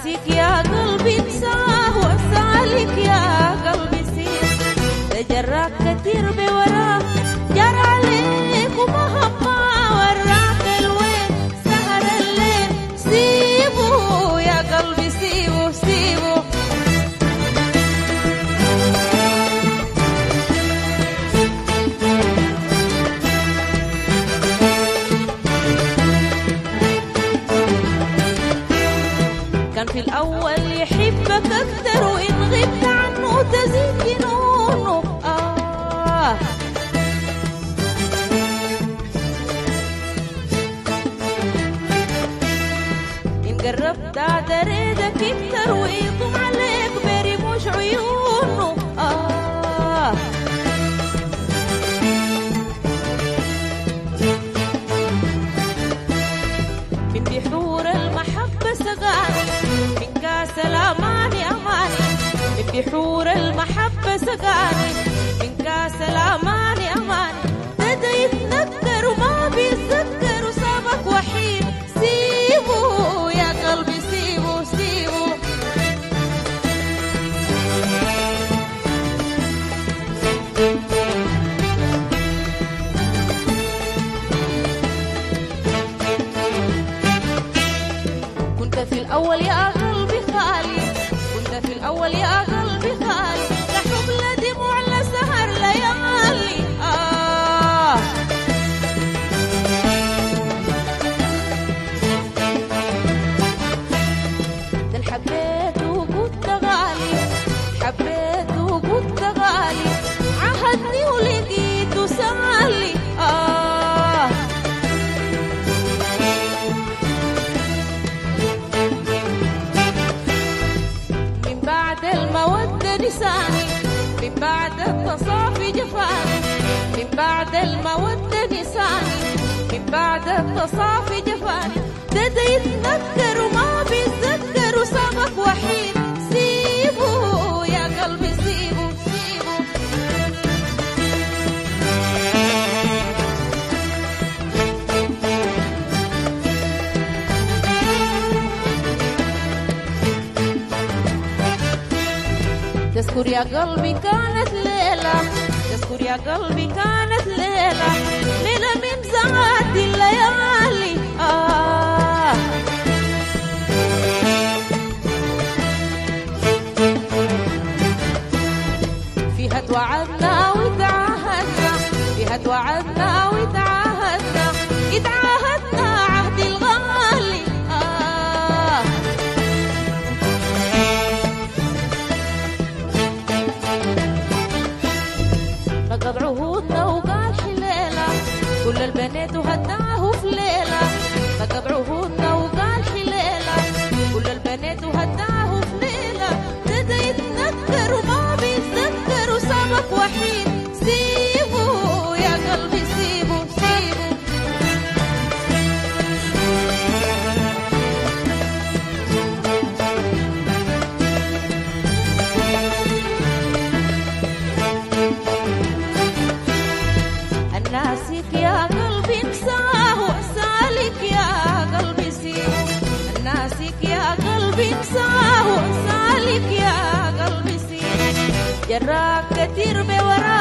ناسيك يا قلبي انساه واسالك يا قلبي سير تجراك كتير بوراك جرى عليك ومهما وراك الوين سهر الليل سيبه يا قلبي سيبه سيبه كان في الأول يحبك أكتر وإن غبت عنه تزيد جنونه آه إن قربت أدريدك أكتر ويطم عليك برموش عيونه آه من بحور المحبة سقاني من كاس الأماني أماني من بحور المحبة سقاني من كاس الأماني أماني بدا يتنكر وما بيتذكر وسابك وحيد سيبه يا قلبي سيبه سيبه كنت في الأول يا قلبي خالي كنت في الأول يا قلبي خالي لحب لدموع لسهر ليالي آه ده حبيت وكنت غالي حبيت وكنت غالي عهدني ولقيته سالي آه من بعد المودة نساني من بعد التصافي جفاني من بعد المودة نساني من بعد التصافي جفاني بدا يتنكر وما بيتذكر وسابك وحيد سيبه يا قلبي سيبه سيبه تذكر يا قلبي كانت ليلة تذكر يا قلبي كانت ليلة ليلة من زعات الليالي آه فيها توعدنا وتعاهدنا فيها توعدنا وتعاهدنا اتعاهدنا عهد الغالي آه نقض عهودنا وقال حليلة كل البنات وهداه في ليلة نقض عهودنا وقال حليلة كل البنات وهداه في ليلة بدا يتنكر وما بيتذكر وسابك وحيد سيبه يا قلبي سيبه سيبه الناسك يا قلبي انساه واسالك يا قلبي سيبه الناسك يا قلبي انساه واسالك يا قلبي سيبه جراك كتير بوراك